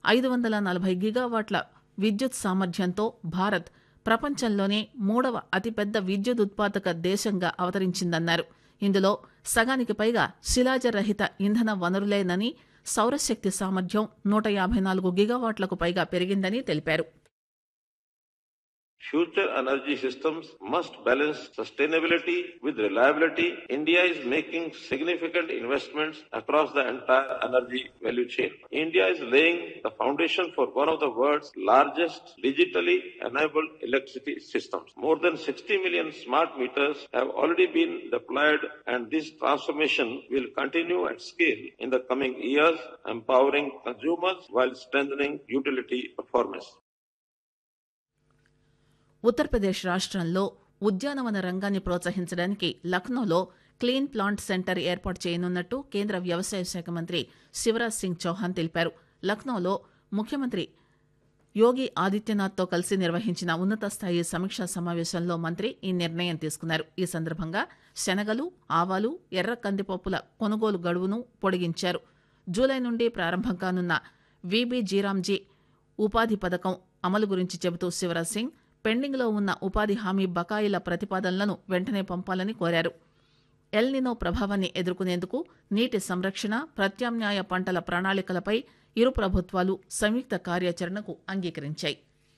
ఐదు వందల నలభై గిగావాట్ల విద్యుత్ సామర్థ్యంతో భారత్ ప్రపంచంలోనే మూడవ అతిపెద్ద విద్యుత్ ఉత్పాదక దేశంగా అవతరించిందన్నారు ఇందులో సగానికి పైగా శిలాజరహిత ఇంధన వనరులేనని సౌరశక్తి సామర్థ్యం నూట యాభై నాలుగు గిగావాట్లకు పైగా పెరిగిందని తెలిపారు Future energy systems must balance sustainability with reliability. India is making significant investments across the entire energy value chain. India is laying the foundation for one of the world's largest digitally enabled electricity systems. More than 60 million smart meters have already been deployed and this transformation will continue at scale in the coming years, empowering consumers while strengthening utility performance. Uttar Pradesh రాష్ట్రంలో ఉద్యానవన రంగాన్ని ప్రోత్సహించడానికి లక్నోలో clean plant centre ఏర్పాటు చేయనున్నట్టు కేంద్ర వ్యవసాయ శాఖ మంత్రి శివరాజ్ సింగ్ చౌహాన్ తెలిపారు లక్నోలో ముఖ్యమంత్రి యోగి ఆదిత్యనాథ్తో కలిసి నిర్వహించిన ఉన్నత స్థాయి సమీక్షా సమావేశంలో మంత్రి ఈ నిర్ణయం తీసుకున్నారు ఈ సందర్భంగా శనగలు ఆవాలు ఎర్ర కందిపప్పుల కొనుగోలు గడువును పొడిగించారు జూలై నుండి ప్రారంభం కానున్న వీబీ జీరాంజీ ఉపాధి పథకం అమలు గురించి చెబుతూ శివరాజ్ సింగ్ పెండింగ్లో ఉన్న ఉపాధి హామీ బకాయిల ప్రతిపాదనలను వెంటనే పంపాలని కోరారు ఎల్నినో ప్రభావాన్ని ఎదుర్కొనేందుకు నీటి సంరక్షణ ప్రత్యామ్నాయ పంటల ప్రణాళికలపై ఇరు ప్రభుత్వాలు సంయుక్త కార్యాచరణకు అంగీకరించాయి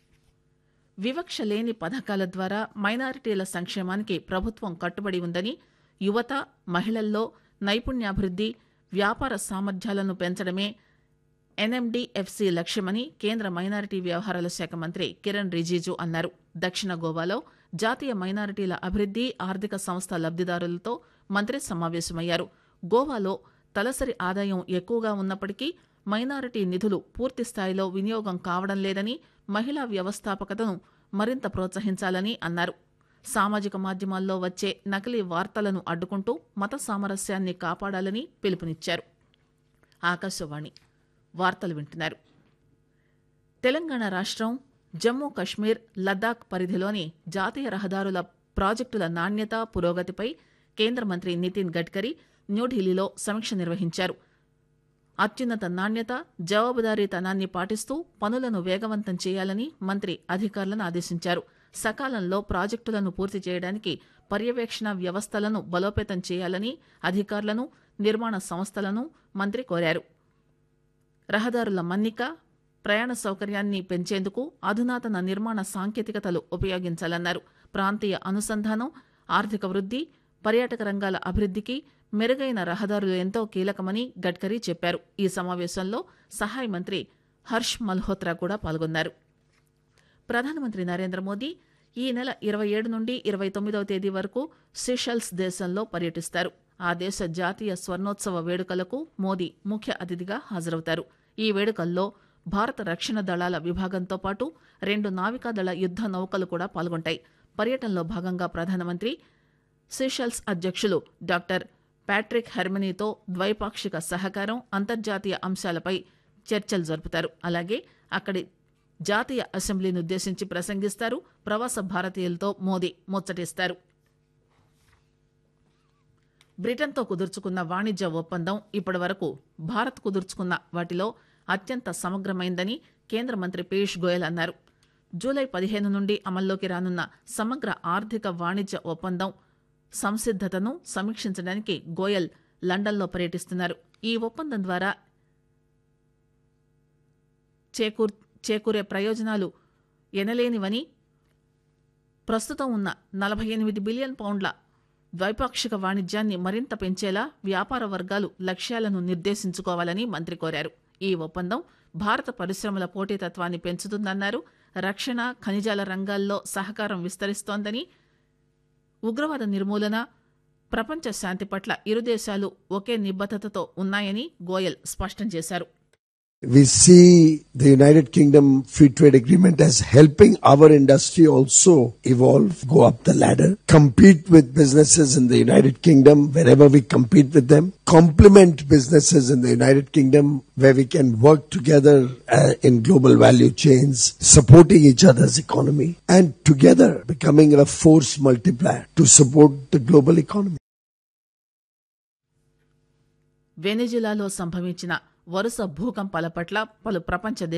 వివక్ష లేని పథకాల ద్వారా మైనారిటీల సంక్షేమానికి ప్రభుత్వం కట్టుబడి ఉందని యువత మహిళల్లో నైపుణ్యాభివృద్ది వ్యాపార సామర్థ్యాలను పెంచడమే ఎన్ఎండిఎఫ్సి లక్ష్యమని కేంద్ర మైనారిటీ వ్యవహారాల శాఖ మంత్రి కిరణ్ రిజిజు అన్నారు దక్షిణ గోవాలో జాతీయ మైనారిటీల అభివృద్ది ఆర్థిక సంస్థ లబ్దిదారులతో మంత్రి సమావేశమయ్యారు గోవాలో తలసరి ఆదాయం ఎక్కువగా ఉన్నప్పటికీ మైనారిటీ నిధులు పూర్తి స్థాయిలో వినియోగం కావడం లేదని మహిళా వ్యవస్థాపకతను మరింత ప్రోత్సహించాలని అన్నారు సామాజిక మాధ్యమాల్లో వచ్చే నకిలీ వార్తలను అడ్డుకుంటూ మత సామరస్యాన్ని కాపాడాలని పిలుపునిచ్చారు ఆకాశవాణి వార్తలు వింటున్నారు తెలంగాణ రాష్ట్రం జమ్మూ కశ్మీర్ లద్దాఖ్ పరిధిలోని జాతీయ రహదారుల ప్రాజెక్టుల నాణ్యత పురోగతిపై కేంద్ర మంత్రి నితిన్ గడ్కరీ న్యూఢిల్లీలో సమీక్ష నిర్వహించారు అత్యున్నత నాణ్యత జవాబుదారీతనాన్ని పాటిస్తూ పనులను వేగవంతం చేయాలని మంత్రి అధికారులను ఆదేశించారు సకాలంలో ప్రాజెక్టులను పూర్తి చేయడానికి పర్యవేక్షణ వ్యవస్థలను బలోపేతం చేయాలని అధికారులను నిర్మాణ సంస్థలను మంత్రి కోరారు రహదారుల మన్నిక ప్రయాణ సౌకర్యాన్ని పెంచేందుకు అధునాతన నిర్మాణ సాంకేతికతలు ఉపయోగించాలన్నారు ప్రాంతీయ అనుసంధానం ఆర్థిక వృద్ధి పర్యాటక రంగాల అభివృద్ధికి మెరుగైన రహదారులు ఎంతో కీలకమని గడ్కరీ చెప్పారు ఈ సమావేశంలో సహాయ మంత్రి హర్ష్ మల్హోత్రా కూడా పాల్గొన్నారు ప్రధానమంత్రి నరేంద్ర మోదీ ఈ నెల ఇరవై ఏడు నుండి ఇరవై తొమ్మిదవ తేదీ వరకు సిషెల్స్ దేశంలో పర్యటిస్తారు ఆ దేశ జాతీయ స్వర్ణోత్సవ వేడుకలకు మోదీ ముఖ్య అతిథిగా హాజరవుతారు ఈ వేడుకల్లో భారత రక్షణ దళాల విభాగంతో పాటు రెండు నావికాదళ యుద్ద నౌకలు కూడా పాల్గొంటాయి పర్యటనలో భాగంగా ప్రధానమంత్రి సిషెల్స్ అధ్యక్షులు డాక్టర్ ప్యాట్రిక్ హెర్మనీతో ద్వైపాక్షిక సహకారం అంతర్జాతీయ అంశాలపై చర్చలు జరుపుతారు అలాగే అక్కడి జాతీయ అసెంబ్లీని ఉద్దేశించి ప్రసంగిస్తారు ప్రవాస భారతీయులతో మోదీ ముచ్చటిస్తారు బ్రిటన్తో కుదుర్చుకున్న వాణిజ్య ఒప్పందం ఇప్పటి వరకు భారత్ కుదుర్చుకున్న వాటిలో అత్యంత సమగ్రమైందని కేంద్ర మంత్రి పీయూష్ గోయల్ అన్నారు జూలై పదిహేను నుండి అమల్లోకి రానున్న సమగ్ర ఆర్థిక వాణిజ్య ఒప్పందం సంసిద్దతను సమీక్షించడానికి గోయల్ లండన్లో పర్యటిస్తున్నారు ఈ ఒప్పందం ద్వారా చేకూర్ చేకూరే ప్రయోజనాలు ఎనలేనివని ప్రస్తుతం ఉన్న నలభై ఎనిమిది బిలియన్ పౌండ్ల ద్వైపాక్షిక వాణిజ్యాన్ని మరింత పెంచేలా వ్యాపార వర్గాలు లక్ష్యాలను నిర్దేశించుకోవాలని మంత్రి కోరారు ఈ ఒప్పందం భారత పరిశ్రమల పోటీతత్వాన్ని పెంచుతుందన్నారు రక్షణ ఖనిజాల రంగాల్లో సహకారం విస్తరిస్తోందని ఉగ్రవాద నిర్మూలన ప్రపంచ శాంతి పట్ల ఇరు దేశాలు ఒకే నిబద్దతతో ఉన్నాయని గోయల్ స్పష్టం చేశారు We see the United Kingdom Free Trade Agreement as helping our industry also evolve, go up the ladder, compete with businesses in the United Kingdom wherever we compete with them, complement businesses in the United Kingdom where we can work together uh, in global value chains, supporting each other's economy, and together becoming a force multiplier to support the global economy. వెనిజులాలో సంభవించిన వరుస భూకంపాల పట్ల పలు ప్రపంచ